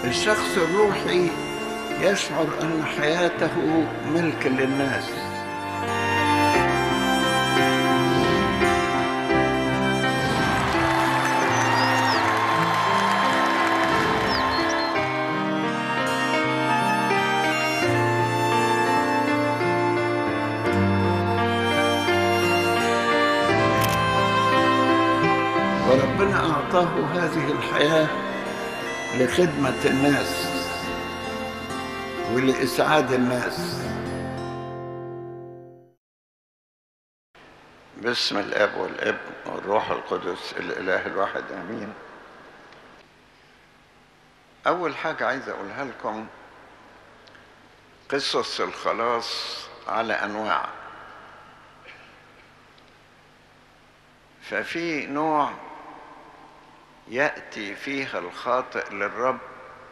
الشخص الروحي يشعر أن حياته ملك للناس وربنا أعطاه هذه الحياة لخدمة الناس ولإسعاد الناس باسم الاب والابن والروح القدس الاله الواحد امين اول حاجه عايز اقولها لكم قصص الخلاص على انواع ففي نوع ياتي فيها الخاطئ للرب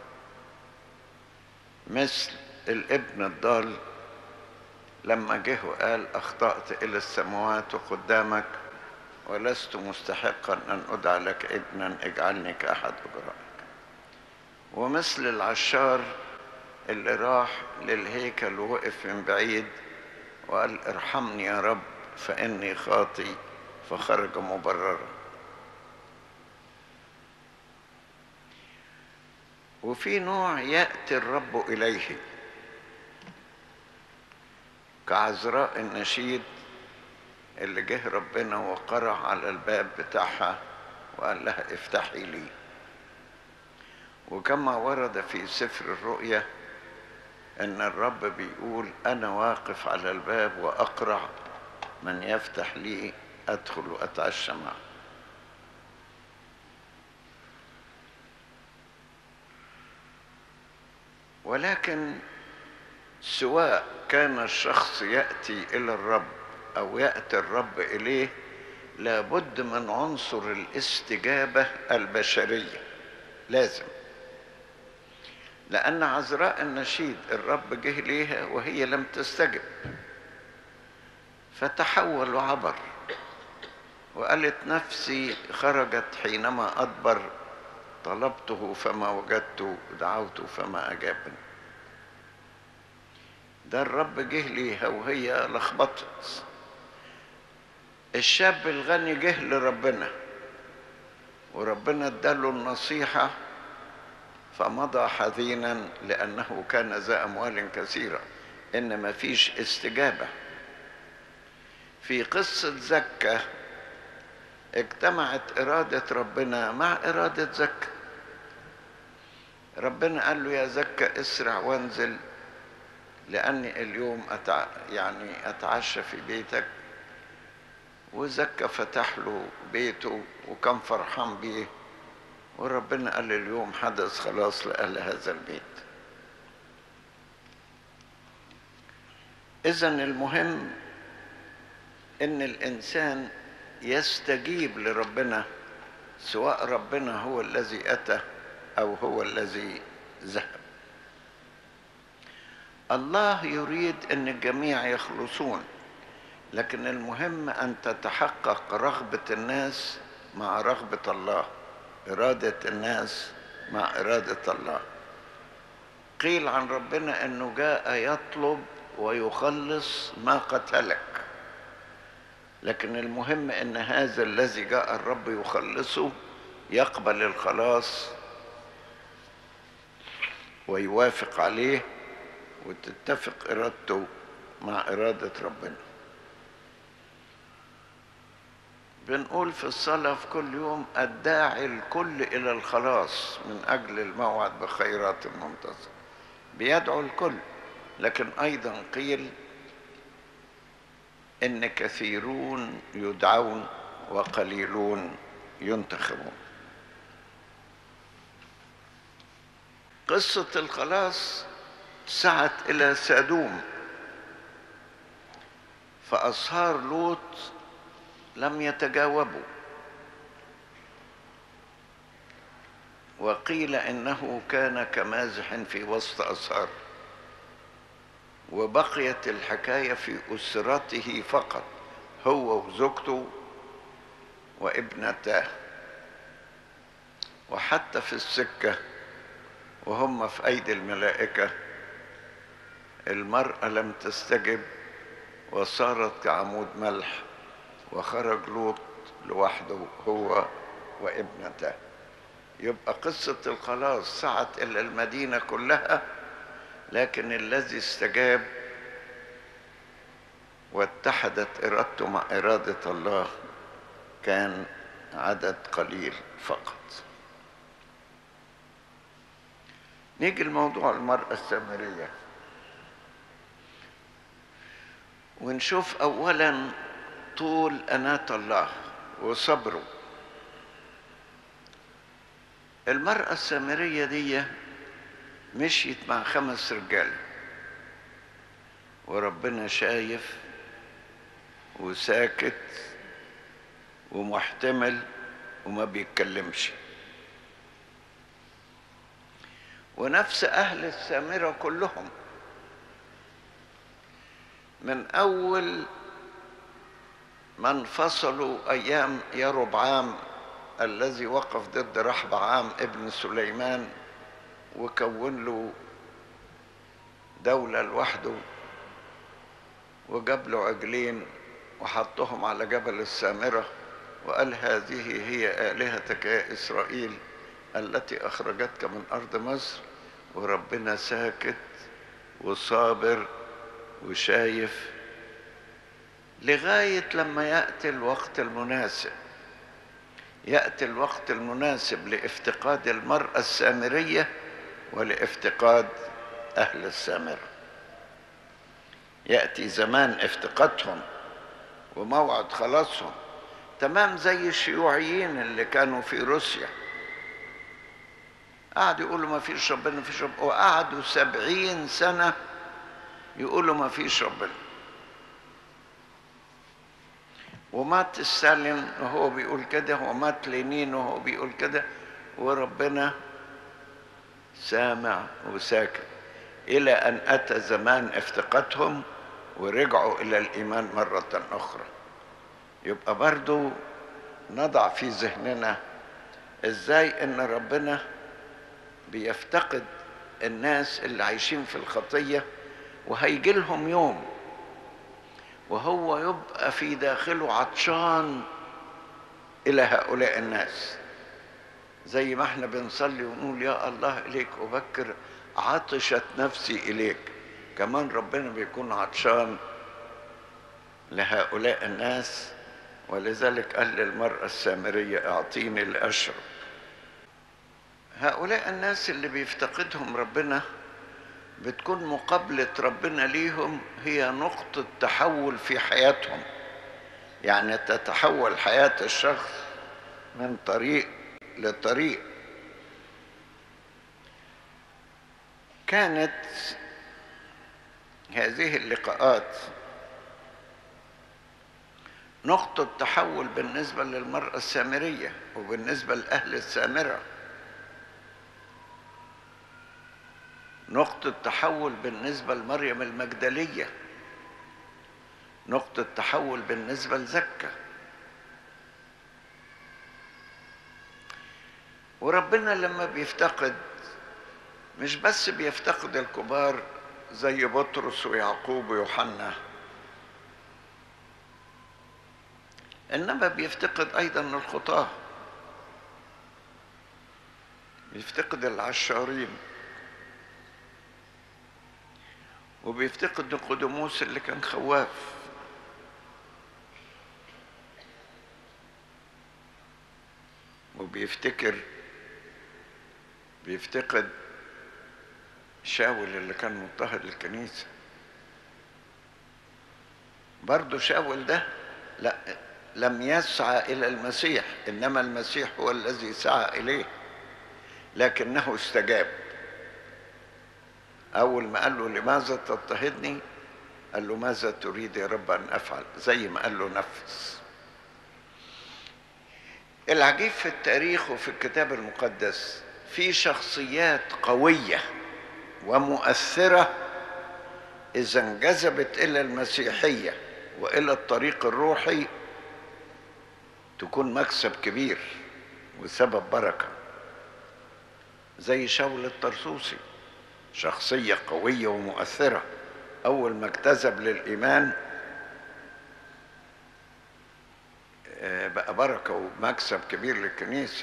مثل الابن الضال لما جه وقال اخطات الى السماوات قدامك ولست مستحقا ان ادعى لك ابنا اجعلني كاحد اجرائك ومثل العشار اللي راح للهيكل ووقف من بعيد وقال ارحمني يا رب فاني خاطي فخرج مبررا وفي نوع ياتي الرب اليه كعذراء النشيد اللي جه ربنا وقرع على الباب بتاعها وقال لها افتحي لي وكما ورد في سفر الرؤيا ان الرب بيقول انا واقف على الباب واقرع من يفتح لي ادخل واتعشى معه ولكن سواء كان الشخص ياتي الى الرب او ياتي الرب اليه لابد من عنصر الاستجابه البشريه لازم لان عذراء النشيد الرب جه ليها وهي لم تستجب فتحول وعبر وقالت نفسي خرجت حينما ادبر طلبته فما وجدته دعوته فما اجابني ده الرب جه ليها وهي لخبطت الشاب الغني جه لربنا وربنا اداله النصيحة فمضى حزينا لأنه كان ذا أموال كثيرة إن ما فيش استجابة في قصة زكة اجتمعت إرادة ربنا مع إرادة زكة ربنا قال له يا زكة اسرع وانزل لأني اليوم أتع... يعني أتعشى في بيتك وزكى فتح له بيته وكان فرحان بيه وربنا قال اليوم حدث خلاص لأهل هذا البيت إذا المهم إن الإنسان يستجيب لربنا سواء ربنا هو الذي أتى أو هو الذي ذهب الله يريد ان الجميع يخلصون لكن المهم ان تتحقق رغبه الناس مع رغبه الله اراده الناس مع اراده الله قيل عن ربنا انه جاء يطلب ويخلص ما قتلك لكن المهم ان هذا الذي جاء الرب يخلصه يقبل الخلاص ويوافق عليه وتتفق ارادته مع اراده ربنا بنقول في الصلاه في كل يوم الداعي الكل الى الخلاص من اجل الموعد بخيرات المنتظر بيدعو الكل لكن ايضا قيل ان كثيرون يدعون وقليلون ينتخبون قصه الخلاص سعت إلى سادوم فأصهار لوط لم يتجاوبوا وقيل إنه كان كمازح في وسط أصهار وبقيت الحكاية في أسرته فقط هو وزوجته وابنتاه وحتى في السكة وهم في أيدي الملائكة المرأة لم تستجب وصارت كعمود ملح وخرج لوط لوحده هو وابنته يبقى قصة الخلاص سعت إلى المدينة كلها لكن الذي استجاب واتحدت إرادته مع إرادة الله كان عدد قليل فقط نيجي لموضوع المرأة السامرية ونشوف أولا طول أناة الله وصبره المرأة السامرية دي مشيت مع خمس رجال وربنا شايف وساكت ومحتمل وما بيتكلمش ونفس أهل السامرة كلهم من أول ما انفصلوا أيام يربعام الذي وقف ضد رحبعام ابن سليمان وكون له دولة لوحده وجاب له عجلين وحطهم على جبل السامرة وقال هذه هي آلهتك يا إسرائيل التي أخرجتك من أرض مصر وربنا ساكت وصابر وشايف لغاية لما يأتي الوقت المناسب يأتي الوقت المناسب لافتقاد المرأة السامرية ولافتقاد أهل السامرة يأتي زمان افتقادهم وموعد خلاصهم تمام زي الشيوعيين اللي كانوا في روسيا قعدوا يقولوا ما فيش ربنا ما فيش ربنا وقعدوا سبعين سنة يقولوا ما فيش ربنا ومات ستالين وهو بيقول كده ومات لينين وهو بيقول كده وربنا سامع وساكت إلى أن أتى زمان افتقادهم ورجعوا إلى الإيمان مرة أخرى يبقى برضو نضع في ذهننا إزاي إن ربنا بيفتقد الناس اللي عايشين في الخطية وهيجي لهم يوم وهو يبقى في داخله عطشان إلى هؤلاء الناس زي ما احنا بنصلي ونقول يا الله إليك أبكر عطشت نفسي إليك كمان ربنا بيكون عطشان لهؤلاء الناس ولذلك قال للمرأة السامرية اعطيني لأشرب هؤلاء الناس اللي بيفتقدهم ربنا بتكون مقابلة ربنا ليهم هي نقطة تحول في حياتهم يعني تتحول حياة الشخص من طريق لطريق كانت هذه اللقاءات نقطة تحول بالنسبة للمرأة السامرية وبالنسبة لأهل السامرة نقطة تحول بالنسبة لمريم المجدلية نقطة تحول بالنسبة لزكا وربنا لما بيفتقد مش بس بيفتقد الكبار زي بطرس ويعقوب ويوحنا انما بيفتقد ايضا الخطاه بيفتقد العشارين وبيفتقد نقودموس اللي كان خواف وبيفتكر بيفتقد شاول اللي كان مضطهد للكنيسة برضه شاول ده لا لم يسعى إلى المسيح إنما المسيح هو الذي سعى إليه لكنه استجاب أول ما قال له لماذا تضطهدني قال له ماذا تريد يا رب أن أفعل زي ما قال له نفذ العجيب في التاريخ وفي الكتاب المقدس في شخصيات قوية ومؤثرة إذا انجذبت إلى المسيحية وإلى الطريق الروحي تكون مكسب كبير وسبب بركة زي شاول الطرسوسي شخصية قوية ومؤثرة أول ما اجتذب للإيمان آه، بقى بركة ومكسب كبير للكنيسة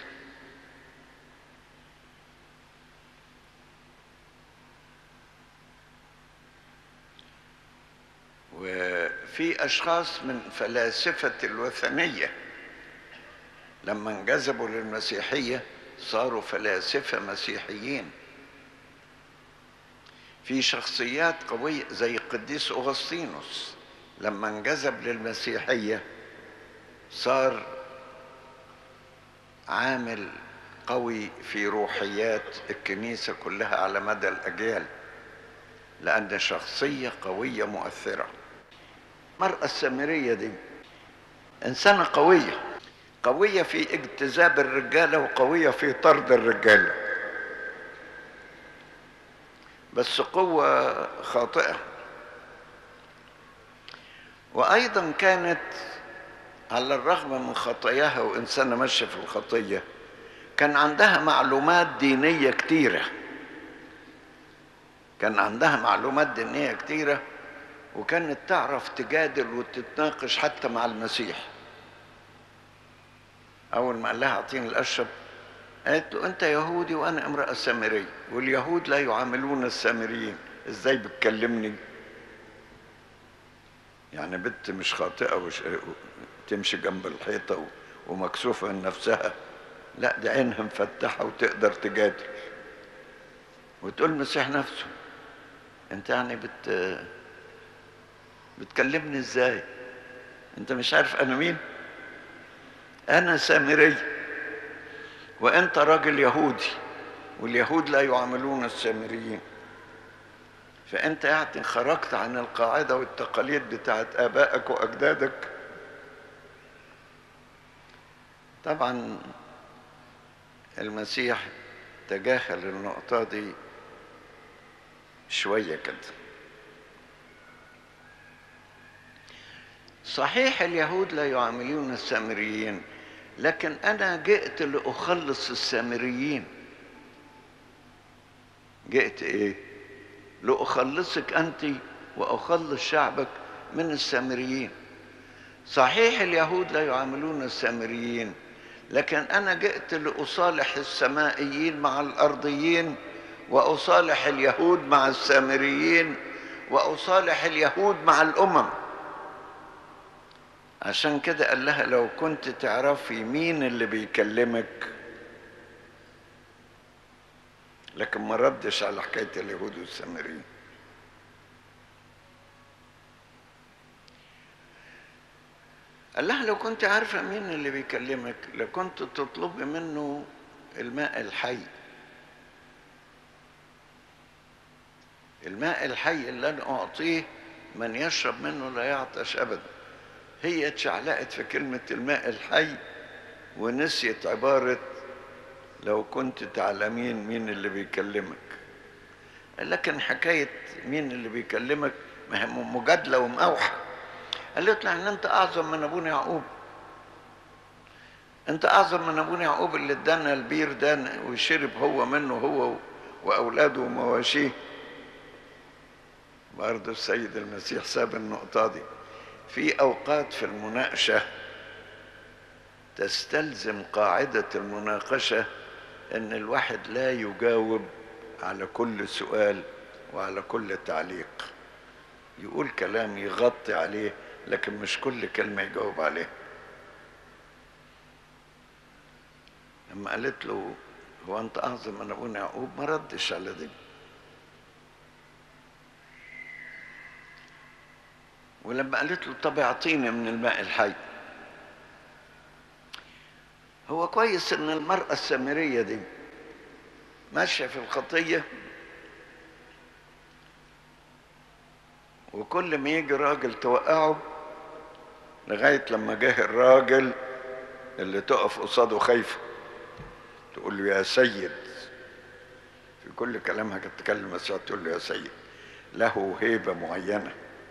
وفي أشخاص من فلاسفة الوثنية لما انجذبوا للمسيحية صاروا فلاسفة مسيحيين في شخصيات قوية زي القديس أغسطينوس لما انجذب للمسيحية صار عامل قوي في روحيات الكنيسة كلها على مدى الأجيال لأن شخصية قوية مؤثرة المرأة السامرية دي إنسانة قوية قوية في اجتذاب الرجالة وقوية في طرد الرجالة بس قوة خاطئة وأيضا كانت على الرغم من خطاياها وإنسانة ماشية في الخطية كان عندها معلومات دينية كتيرة كان عندها معلومات دينية كتيرة وكانت تعرف تجادل وتتناقش حتى مع المسيح أول ما قال لها أعطيني الأشرب قالت له أنت يهودي وأنا امرأة سامرية واليهود لا يعاملون السامريين إزاي بتكلمني يعني بنت مش خاطئة وش... تمشي جنب الحيطة ومكسوفة من نفسها لا دي عينها مفتحة وتقدر تجادل وتقول المسيح نفسه انت يعني بت بتكلمني ازاي انت مش عارف انا مين انا سامري وانت راجل يهودي واليهود لا يعاملون السامريين فانت يعني خرجت عن القاعدة والتقاليد بتاعت ابائك واجدادك طبعا المسيح تجاهل النقطة دي شوية كده صحيح اليهود لا يعاملون السامريين لكن أنا جئت لأخلص السامريين جئت إيه؟ لأخلصك أنت وأخلص شعبك من السامريين صحيح اليهود لا يعاملون السامريين لكن أنا جئت لأصالح السمائيين مع الأرضيين وأصالح اليهود مع السامريين وأصالح اليهود مع الأمم عشان كده قال لها لو كنت تعرفي مين اللي بيكلمك لكن ما ردش على حكاية اليهود والسامريين قال لها لو كنت عارفة مين اللي بيكلمك لكنت تطلبي منه الماء الحي الماء الحي اللي أنا أعطيه من يشرب منه لا يعطش أبدا هي اتشعلقت في كلمة الماء الحي ونسيت عبارة لو كنت تعلمين مين اللي بيكلمك لكن حكاية مين اللي بيكلمك ما هي مجادلة ومقاوحة قالت له ان انت اعظم من ابونا يعقوب انت اعظم من ابونا يعقوب اللي ادانا البير ده وشرب هو منه هو واولاده ومواشيه برضه السيد المسيح ساب النقطة دي في أوقات في المناقشة تستلزم قاعدة المناقشة إن الواحد لا يجاوب على كل سؤال وعلى كل تعليق يقول كلام يغطي عليه لكن مش كل كلمة يجاوب عليها لما قالت له هو أنت أعظم من أبونا يعقوب ما ردش على دي ولما قالت له طب اعطيني من الماء الحي هو كويس ان المرأة السامرية دي ماشية في الخطية وكل ما يجي راجل توقعه لغاية لما جه الراجل اللي تقف قصاده خايفة تقول له يا سيد في كل كلامها كانت تتكلم بس تقول له يا سيد له هيبة معينة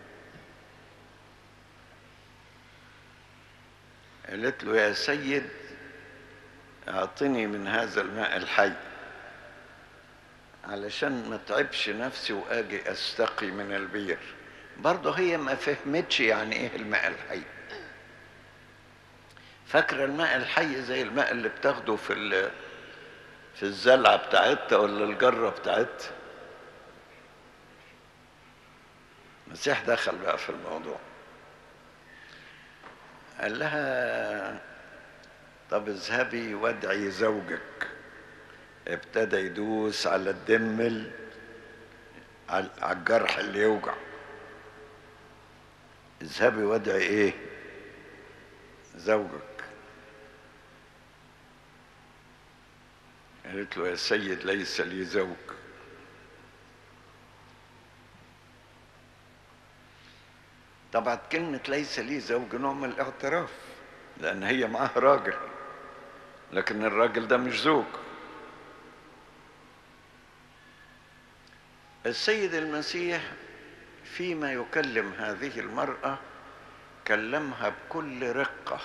قالت له يا سيد اعطني من هذا الماء الحي علشان ما تعبش نفسي واجي استقي من البير برضه هي ما فهمتش يعني ايه الماء الحي فاكرة الماء الحي زي الماء اللي بتاخده في ال- في الزلعة بتاعتها ولا الجرة بتاعتها المسيح دخل بقى في الموضوع قال لها طب اذهبي وادعي زوجك ابتدى يدوس على الدمل على على الجرح اللي يوجع اذهبي وادعي ايه زوجك قالت له يا سيد ليس لي زوج طبعا كلمة ليس لي زوج نوع من الاعتراف لأن هي معاه راجل لكن الراجل ده مش زوج السيد المسيح فيما يكلم هذه المرأة كلمها بكل رقة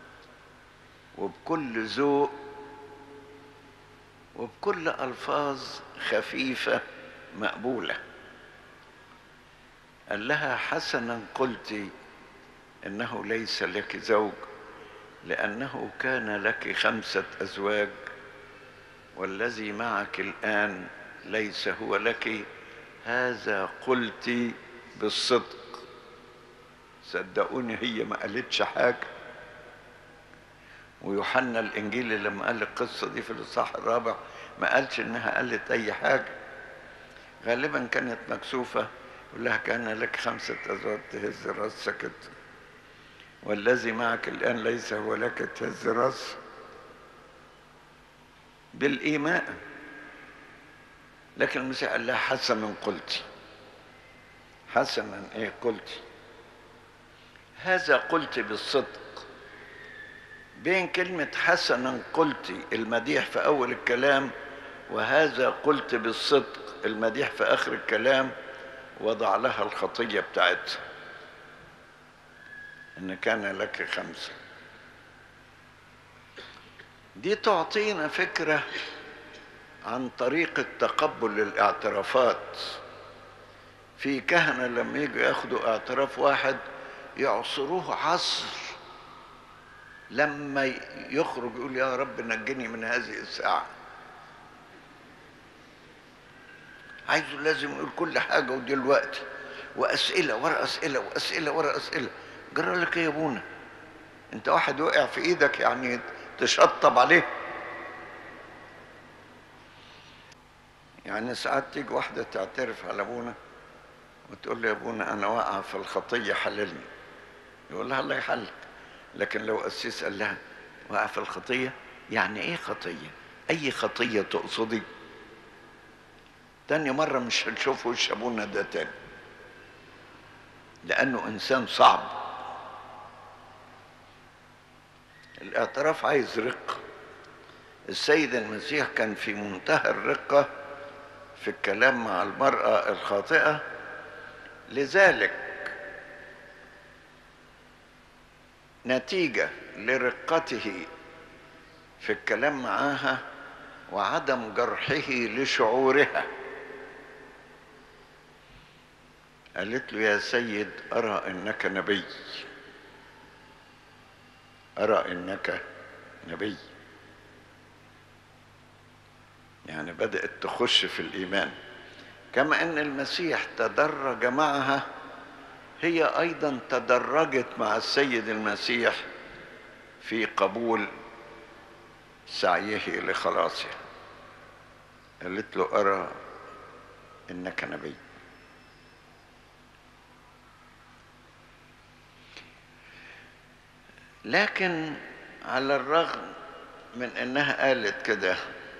وبكل ذوق وبكل ألفاظ خفيفة مقبولة قال لها حسنا قلت إنه ليس لك زوج لأنه كان لك خمسة أزواج والذي معك الآن ليس هو لك هذا قلت بالصدق صدقوني هي ما قالتش حاجة ويوحنا الإنجيلي لما قال القصة دي في الإصحاح الرابع ما قالش إنها قالت أي حاجة غالبا كانت مكسوفة يقول لها كان لك خمسة أزواج تهز راسها كده والذي معك الآن ليس هو لك تهز راسها بالإيمان لكن المسيح قال لها حسنا قلت حسنا ايه قلت هذا قلت بالصدق بين كلمة حسنا قلت المديح في أول الكلام وهذا قلت بالصدق المديح في آخر الكلام وضع لها الخطية بتاعتها إن كان لك خمسة دي تعطينا فكرة عن طريقة تقبل الاعترافات في كهنة لما يجوا ياخدوا اعتراف واحد يعصروه عصر لما يخرج يقول يا رب نجني من هذه الساعة عايزه لازم يقول كل حاجة ودلوقتي وأسئلة ورا أسئلة وأسئلة ورا أسئلة جرى لك إيه يا أبونا أنت واحد وقع في إيدك يعني تشطب عليه يعني ساعات تيجي واحدة تعترف على أبونا وتقول له يا أبونا أنا واقعة في الخطية حللني يقول لها الله يحلك لكن لو قسيس قال لها واقع في الخطية يعني إيه خطية؟ أي خطية تقصدي؟ تاني مرة مش هنشوف وش أبونا ده تاني لأنه إنسان صعب الاعتراف عايز رقة السيد المسيح كان في منتهى الرقة في الكلام مع المرأة الخاطئة لذلك نتيجة لرقته في الكلام معاها وعدم جرحه لشعورها قالت له يا سيد أرى إنك نبي أرى إنك نبي يعني بدأت تخش في الإيمان كما أن المسيح تدرج معها هي أيضا تدرجت مع السيد المسيح في قبول سعيه لخلاصها قالت له أرى إنك نبي لكن على الرغم من انها قالت كده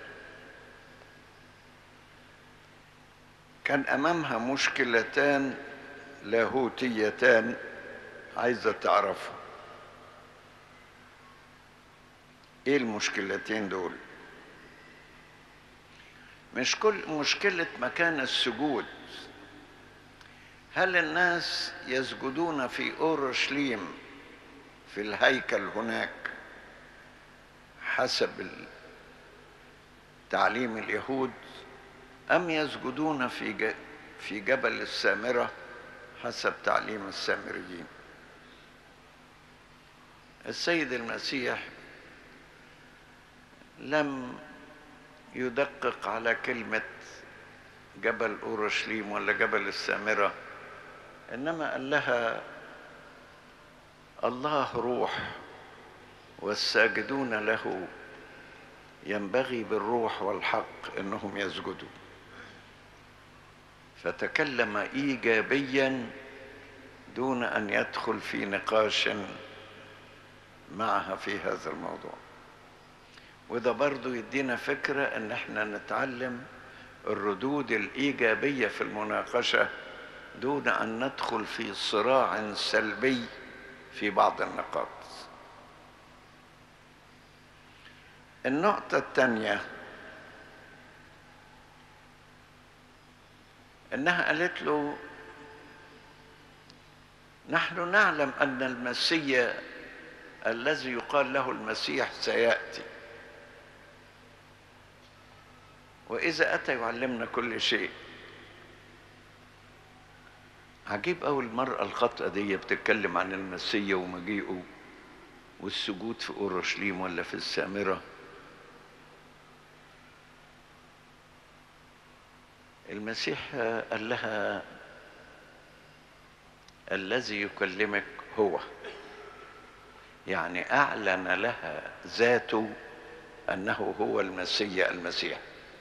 كان امامها مشكلتان لاهوتيتان عايزه تعرفها ايه المشكلتين دول مش كل مشكله مكان السجود هل الناس يسجدون في اورشليم في الهيكل هناك حسب تعليم اليهود أم يسجدون في ج- في جبل السامرة حسب تعليم السامريين السيد المسيح لم يدقق على كلمة جبل أورشليم ولا جبل السامرة إنما قال لها الله روح والساجدون له ينبغي بالروح والحق انهم يسجدوا فتكلم ايجابيا دون ان يدخل في نقاش معها في هذا الموضوع وده برضو يدينا فكرة ان احنا نتعلم الردود الايجابية في المناقشة دون ان ندخل في صراع سلبي في بعض النقاط النقطة الثانية انها قالت له نحن نعلم ان المسيح الذي يقال له المسيح سياتي واذا اتى يعلمنا كل شيء عجيب أوي المرأة الخاطئة دي بتتكلم عن المسيح ومجيئه والسجود في أورشليم ولا في السامرة المسيح قال لها الذي يكلمك هو يعني أعلن لها ذاته أنه هو المسيح المسيح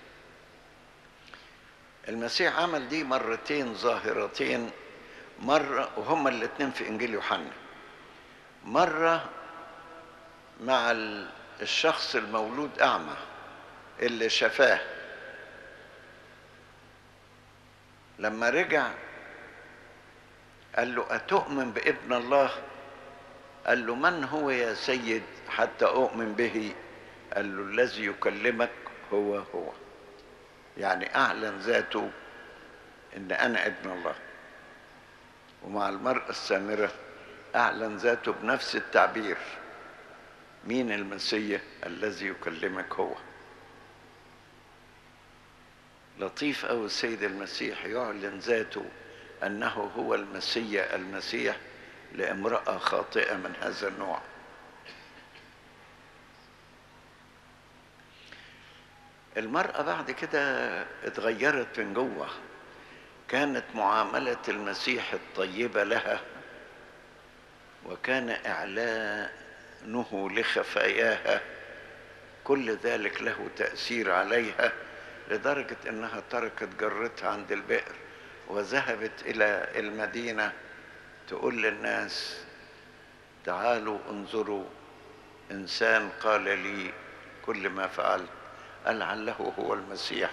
المسيح عمل دي مرتين ظاهرتين مرة وهما الاثنين في إنجيل يوحنا مرة مع الشخص المولود أعمى اللي شفاه لما رجع قال له أتؤمن بابن الله قال له من هو يا سيد حتى أؤمن به قال له الذي يكلمك هو هو يعني أعلن ذاته إن أنا ابن الله ومع المرأة السامرة أعلن ذاته بنفس التعبير مين المسيح الذي يكلمك هو لطيف أو السيد المسيح يعلن ذاته أنه هو المسيح المسيح لامرأة خاطئة من هذا النوع المرأة بعد كده اتغيرت من جوه كانت معاملة المسيح الطيبة لها وكان إعلانه لخفاياها كل ذلك له تأثير عليها لدرجة أنها تركت جرتها عند البئر وذهبت إلى المدينة تقول للناس تعالوا انظروا إنسان قال لي كل ما فعلت قال لعله هو المسيح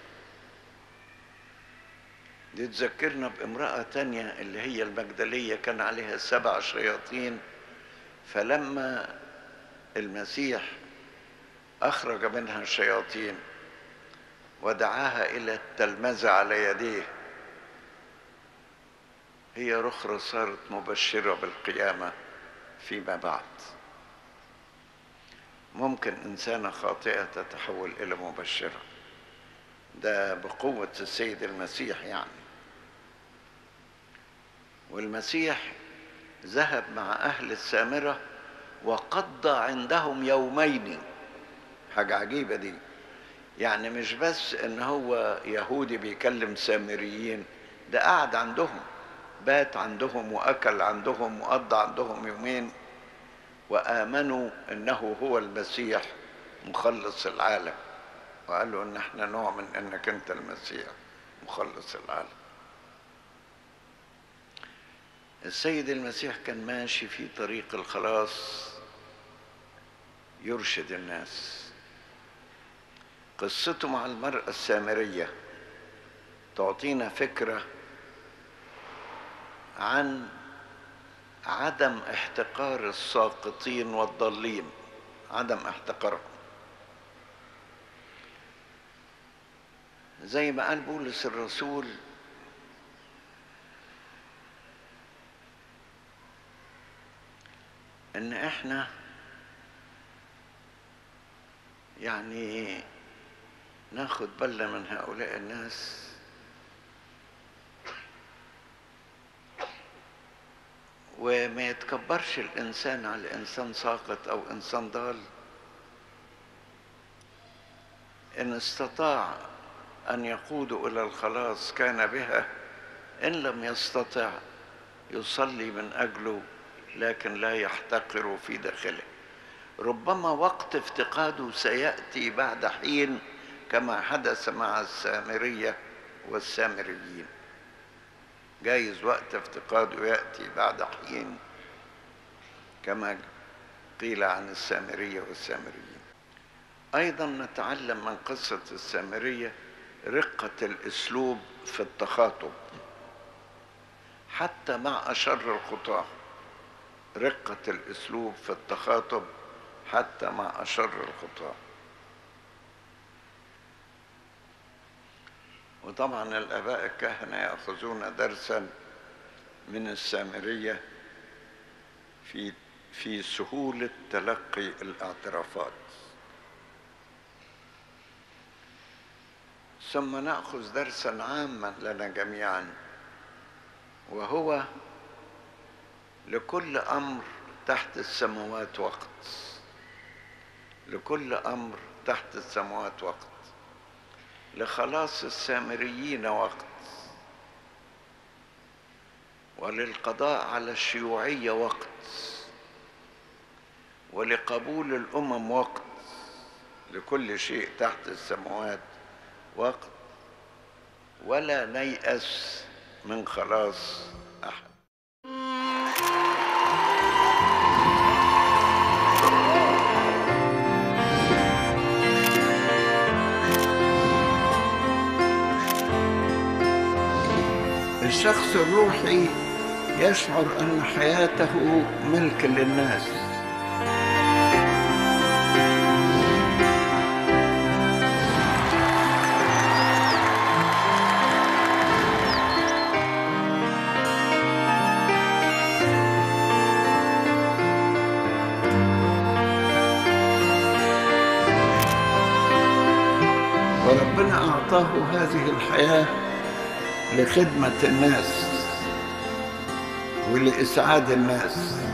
دي تذكرنا بامرأة تانية اللي هي المجدلية كان عليها سبع شياطين فلما المسيح أخرج منها الشياطين ودعاها إلى التلمذة على يديه هي رخرة صارت مبشرة بالقيامة فيما بعد ممكن إنسانة خاطئة تتحول إلى مبشرة ده بقوة السيد المسيح يعني والمسيح ذهب مع أهل السامرة وقضى عندهم يومين حاجة عجيبة دي يعني مش بس ان هو يهودي بيكلم سامريين ده قعد عندهم بات عندهم واكل عندهم وقضى عندهم يومين وامنوا انه هو المسيح مخلص العالم وقالوا ان احنا نؤمن انك انت المسيح مخلص العالم السيد المسيح كان ماشي في طريق الخلاص يرشد الناس قصته مع المرأة السامرية تعطينا فكرة عن عدم احتقار الساقطين والضالين عدم احتقارهم زي ما قال بولس الرسول ان احنا يعني ناخد بالنا من هؤلاء الناس وما يتكبرش الإنسان على إنسان ساقط أو إنسان ضال إن استطاع أن يقود إلى الخلاص كان بها إن لم يستطع يصلي من أجله لكن لا يحتقر في داخله ربما وقت افتقاده سيأتي بعد حين كما حدث مع السامرية والسامريين جايز وقت افتقاده يأتي بعد حين كما قيل عن السامرية والسامريين أيضا نتعلم من قصة السامرية رقة الأسلوب في التخاطب حتى مع أشر الخطاة رقة الأسلوب في التخاطب حتى مع أشر الخطاة وطبعا الآباء الكهنة يأخذون درسا من السامرية في في سهولة تلقي الاعترافات ثم نأخذ درسا عاما لنا جميعا وهو لكل أمر تحت السماوات وقت لكل أمر تحت السماوات وقت لخلاص السامريين وقت وللقضاء على الشيوعية وقت ولقبول الأمم وقت لكل شيء تحت السماوات وقت ولا نيأس من خلاص أحد الشخص الروحي يشعر أن حياته ملك للناس وربنا أعطاه هذه الحياة لخدمة الناس ولإسعاد الناس